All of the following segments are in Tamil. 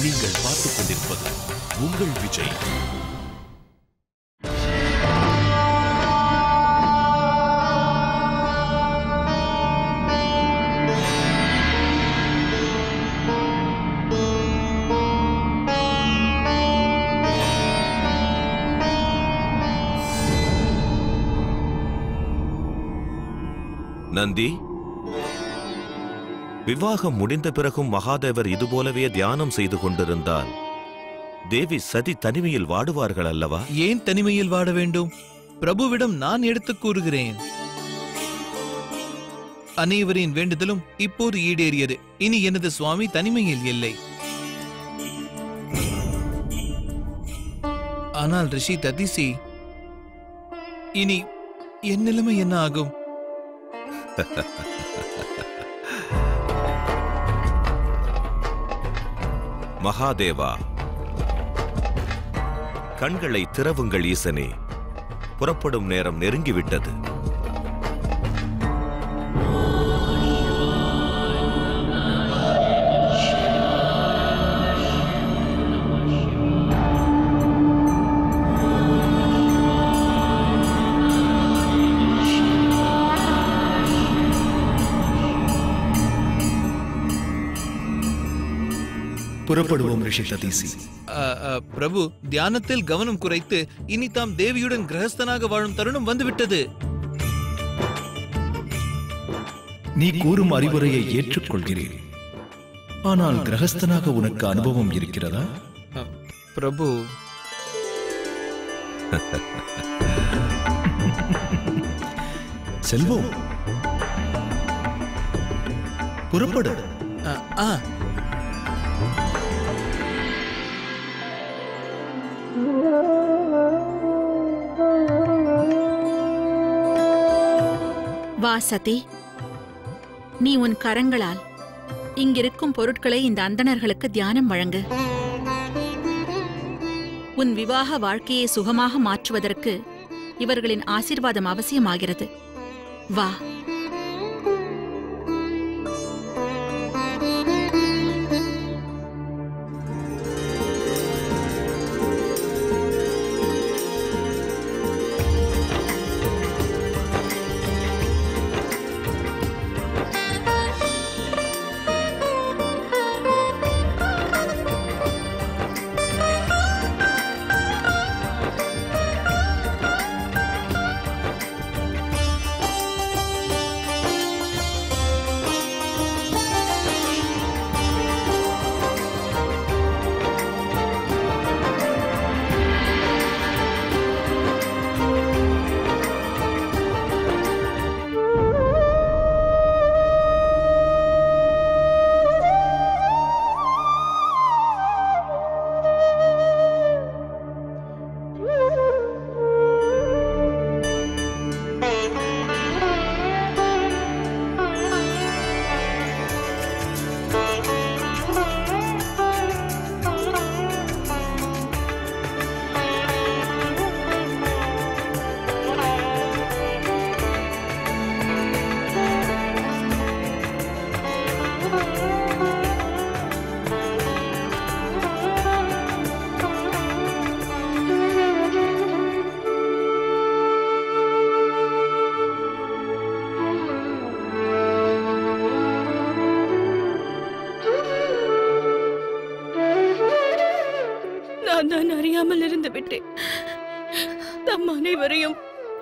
நீங்கள் பார்த்துக் கொண்டிருப்பது உங்கள் விஜய் நந்தி விவாகம் முடிந்த பிறகும் மகாதேவர் இதுபோலவே தியானம் செய்து கொண்டிருந்தால் தேவி சதி தனிமையில் வாடுவார்கள் அல்லவா ஏன் தனிமையில் வாட வேண்டும் பிரபுவிடம் நான் எடுத்துக் கூறுகிறேன் அனைவரின் வேண்டுதலும் இப்போது ஈடேறியது இனி எனது சுவாமி தனிமையில் இல்லை ஆனால் ரிஷி ததிசி இனி என் நிலைமை என்ன ஆகும் மகாதேவா கண்களை திறவுங்கள் ஈசனே புறப்படும் நேரம் நெருங்கிவிட்டது புறப்படுவோம் ரிஷி சதீசி அ, அ, பிரபு தியானத்தில் கவனம் குறைத்து இனி தாம் தேவியுடன் கிரகஸ்தனாக வாழும் தருணம் வந்துவிட்டது நீ கூறும் அறிவுரையை ஏற்றுக்கொள்கிறேன் ஆனால் கிரகஸ்தனாக உனக்கு அனுபவம் இருக்கிறதா அ, பிரபு செல்வோம் புறப்படு அ, ஆ வா சதி நீ உன் கரங்களால் இங்கிருக்கும் பொருட்களை இந்த அந்தணர்களுக்கு தியானம் வழங்கு உன் விவாக வாழ்க்கையை சுகமாக மாற்றுவதற்கு இவர்களின் ஆசீர்வாதம் அவசியமாகிறது வா நான் தான் அறியாமல் இருந்து விட்டேன் தம் அனைவரையும்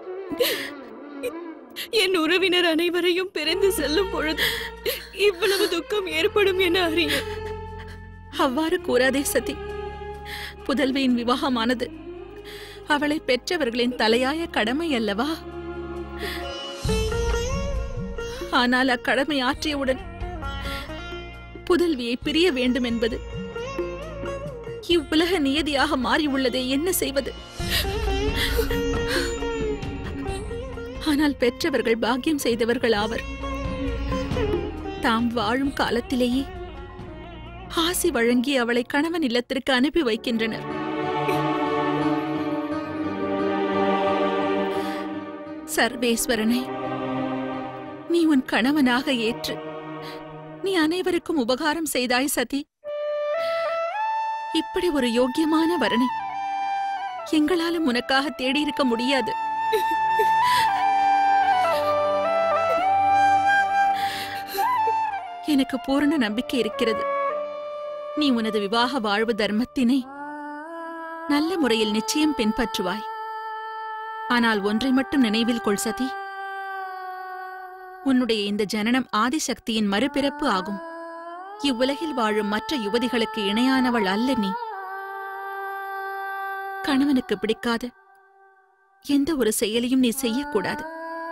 என் உறவினர் அனைவரையும் பிரிந்து செல்லும் பொழுது இவ்வளவு துக்கம் ஏற்படும் என அறிய அவ்வாறு கூறாதே சதி புதல்வியின் விவாகமானது அவளை பெற்றவர்களின் தலையாய கடமை அல்லவா ஆனால் அக்கடமை ஆற்றியவுடன் புதல்வியை பிரிய வேண்டும் என்பது இவ்வுலக நியதியாக மாறியுள்ளதே என்ன செய்வது ஆனால் பெற்றவர்கள் பாக்கியம் செய்தவர்கள் ஆவர் தாம் வாழும் காலத்திலேயே ஆசி வழங்கி அவளை கணவன் இல்லத்திற்கு அனுப்பி வைக்கின்றனர் சர்வேஸ்வரனை நீ உன் கணவனாக ஏற்று நீ அனைவருக்கும் உபகாரம் செய்தாய் சதி இப்படி ஒரு யோக்கியமான வரனை எங்களாலும் உனக்காக தேடியிருக்க முடியாது எனக்கு பூரண நம்பிக்கை இருக்கிறது நீ உனது விவாக வாழ்வு தர்மத்தினை நல்ல முறையில் நிச்சயம் பின்பற்றுவாய் ஆனால் ஒன்றை மட்டும் நினைவில் கொள் சதி உன்னுடைய இந்த ஜனனம் ஆதிசக்தியின் மறுபிறப்பு ஆகும் இவ்வுலகில் வாழும் மற்ற யுவதிகளுக்கு இணையானவள் அல்ல நீ கணவனுக்கு பிடிக்காத எந்த ஒரு செயலையும் நீ செய்யக்கூடாது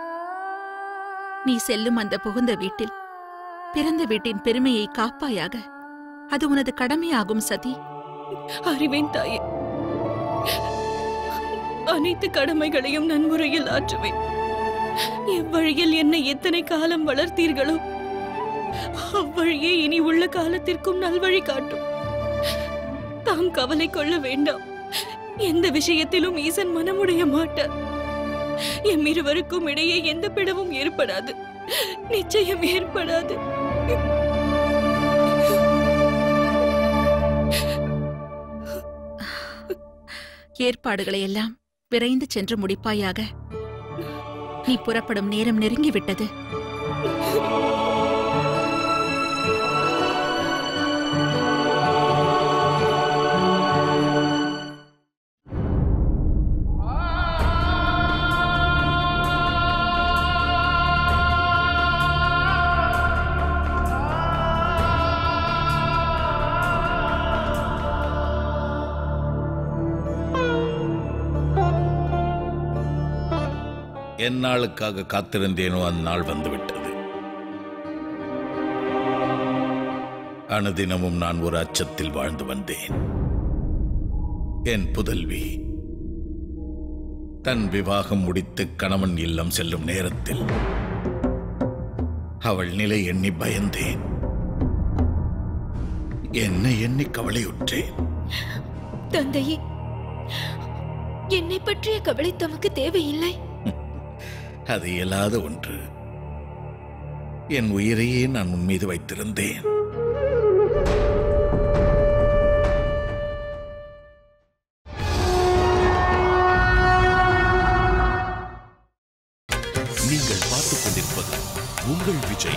நீ செல்லும் அந்த புகுந்த வீட்டில் பிறந்த வீட்டின் பெருமையை காப்பாயாக அது உனது கடமையாகும் சதி அறிவேன் தாயே அனைத்து கடமைகளையும் நன்முறையில் ஆற்றுவேன் எவ்வழியில் என்னை எத்தனை காலம் வளர்த்தீர்களோ அவ்வழியே இனி உள்ள காலத்திற்கும் நல்வழி காட்டும் தாம் கவலை கொள்ள வேண்டாம் எந்த விஷயத்திலும் ஈசன் மனமுடைய மாட்டார் எம் இருவருக்கும் இடையே எந்த பிளவும் ஏற்படாது நிச்சயம் ஏற்படாது ஏற்பாடுகளை எல்லாம் விரைந்து சென்று முடிப்பாயாக நீ புறப்படும் நேரம் நெருங்கிவிட்டது எந்நாளுக்காக காத்திருந்தேனோ அந்நாள் வந்துவிட்டது அனுதினமும் நான் ஒரு அச்சத்தில் வாழ்ந்து வந்தேன் என் புதல்வி தன் விவாகம் முடித்து கணவன் இல்லம் செல்லும் நேரத்தில் அவள் நிலை எண்ணி பயந்தேன் என்னை எண்ணி கவலையுற்றேன் தந்தையே என்னை பற்றிய கவலை தமக்கு தேவையில்லை அது இயலாத ஒன்று என் உயிரையே நான் உன் மீது வைத்திருந்தேன் நீங்கள் பார்த்துக் கொண்டிருப்பது உங்கள் விஜய்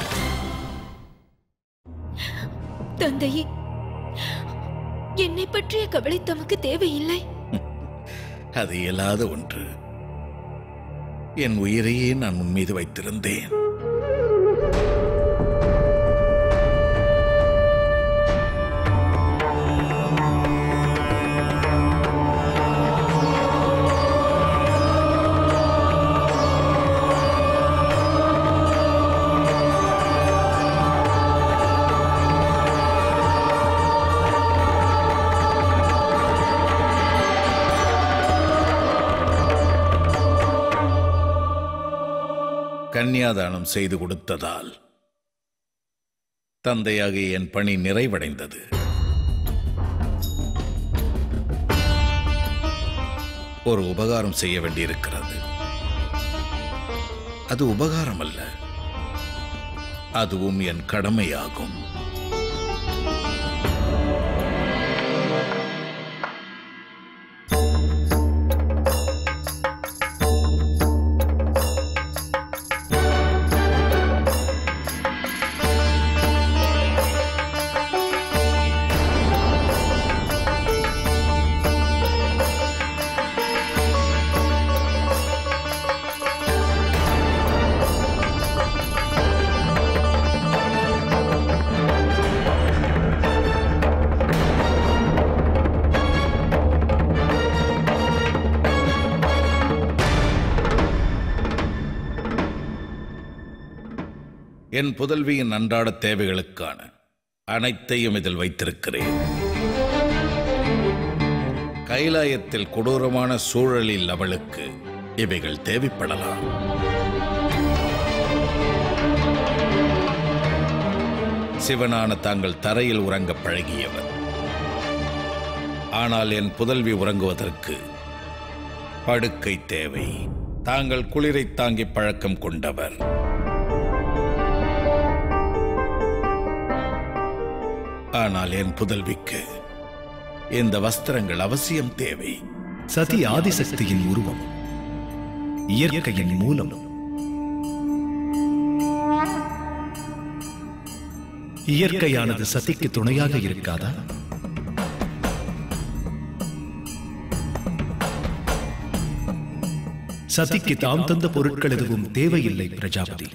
தந்தையே என்னை பற்றிய கவலை தமக்கு தேவையில்லை அது இயலாத ஒன்று என் உயிரையே நான் உன் மீது வைத்திருந்தேன் கன்னியாதானம் செய்து கொடுத்ததால் தந்தையாகிய என் பணி நிறைவடைந்தது ஒரு உபகாரம் செய்ய வேண்டியிருக்கிறது அது உபகாரம் அல்ல அதுவும் என் கடமையாகும் என் புதல்வியின் அன்றாட தேவைகளுக்கான அனைத்தையும் இதில் வைத்திருக்கிறேன் கைலாயத்தில் கொடூரமான சூழலில் அவளுக்கு இவைகள் தேவைப்படலாம் சிவனான தாங்கள் தரையில் உறங்க பழகியவர் ஆனால் என் புதல்வி உறங்குவதற்கு படுக்கை தேவை தாங்கள் குளிரை தாங்கி பழக்கம் கொண்டவர் ஆனால் என் புதல்விக்கு இந்த வஸ்திரங்கள் அவசியம் தேவை சதி ஆதிசக்தியின் உருவம் இயற்கையின் மூலம் இயற்கையானது சதிக்கு துணையாக இருக்காதா சதிக்கு தாம் தந்த பொருட்கள் எதுவும் தேவையில்லை பிரஜாபதி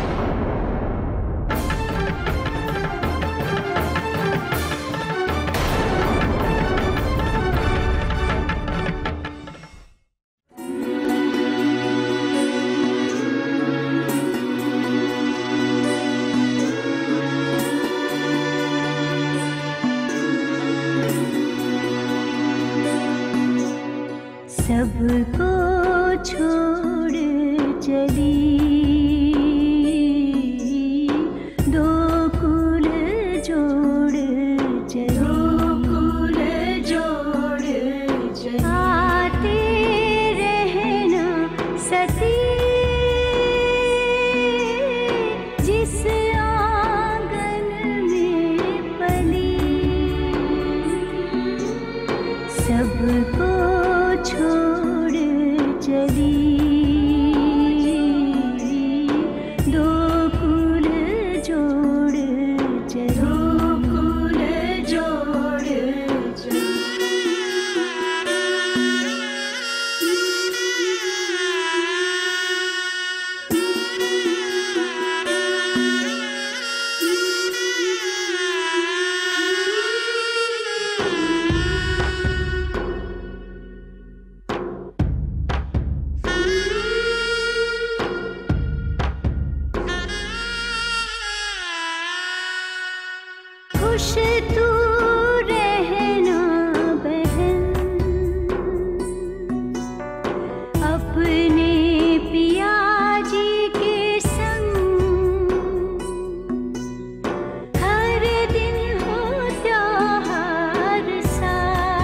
सबको छोड़ चली दो कुल जोड़ चली दो कुल जोड़ चली आते रहना सती जिस आंगन में पली सबको छोड़ चली दो कुल जोड़ चली दो कुल जोड़ खुश तू रहना बहन अपने पिया जी के संग हर दिन हो त्योहार सा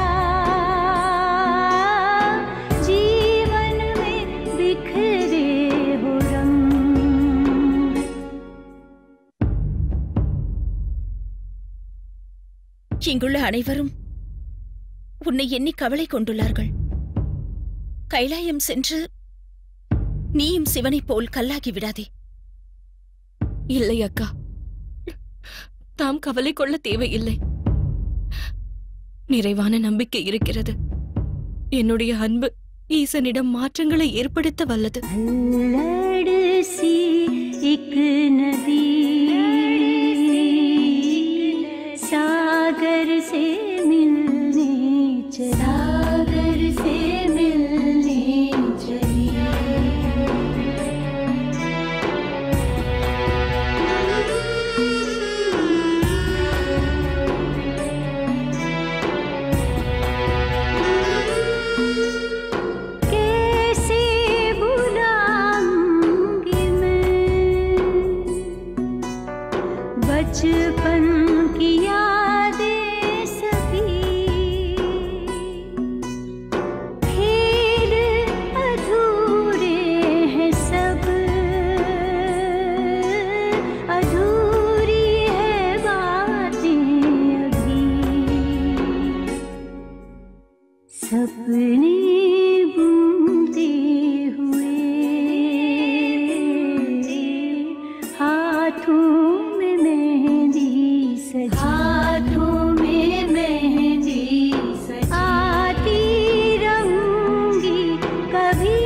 जीवन में बिखरे हो रंग இங்குள்ள அனைவரும் உன்னை எண்ணி கவலை கொண்டுள்ளார்கள் கைலாயம் சென்று நீயும் சிவனைப் போல் கல்லாகி விடாதே இல்லை அக்கா தாம் கவலை கொள்ள தேவையில்லை நிறைவான நம்பிக்கை இருக்கிறது என்னுடைய அன்பு ஈசனிடம் மாற்றங்களை ஏற்படுத்த வல்லது अल्लड़ सी एक नदी सागर से मिलने चली सागर से मिलने चली कैसे भुलाऊंगी मैं बचपन की यादें सभी खेल अधूरे हैं सब अधूरी है बातें अभी सपने बुनते हुए हाथों में मेहंदी सजी हाथों में मेहंदी सजी आती रहूंगी कभी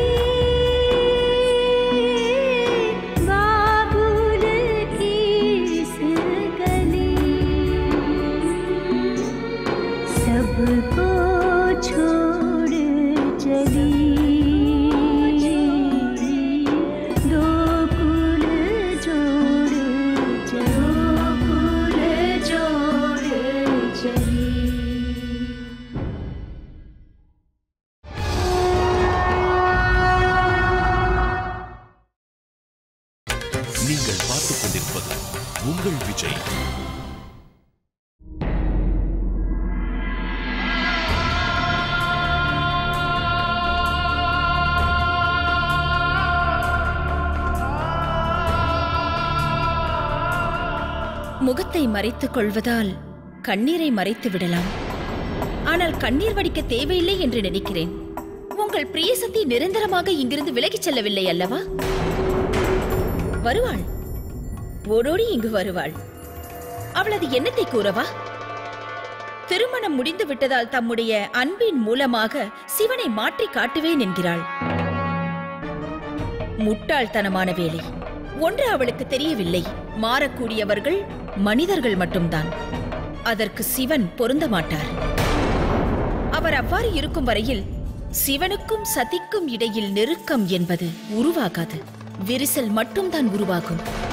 बाबुल की इस गली सबको छोड़ चली दो कुल जोड़ चली दो कुल जोड़ चली நீங்கள் பார்த்துக் கொண்டிருப்பது உங்கள் விஜய் முகத்தை மறைத்துக் கொள்வதால் கண்ணீரை மறைத்து விடலாம் ஆனால் கண்ணீர் வடிக்க தேவையில்லை என்று நினைக்கிறேன் உங்கள் பிரியசக்தி நிரந்தரமாக இங்கிருந்து விலகிச் செல்லவில்லை அல்லவா வருவாள் ஓடோடி இங்கு வருவாள் அவளது எண்ணத்தை கூறவா திருமணம் முடிந்து விட்டதால் தம்முடைய அன்பின் மூலமாக சிவனை மாற்றி காட்டுவேன் என்கிறாள் முட்டாள்தனமான வேலை ஒன்று அவளுக்கு தெரியவில்லை மாறக்கூடியவர்கள் மனிதர்கள் மட்டும்தான் அதற்கு சிவன் பொருந்த மாட்டார் அவர் அவ்வாறு இருக்கும் வரையில் சிவனுக்கும் சதிக்கும் இடையில் நெருக்கம் என்பது உருவாகாது விரிசல் மட்டும்தான் உருவாகும்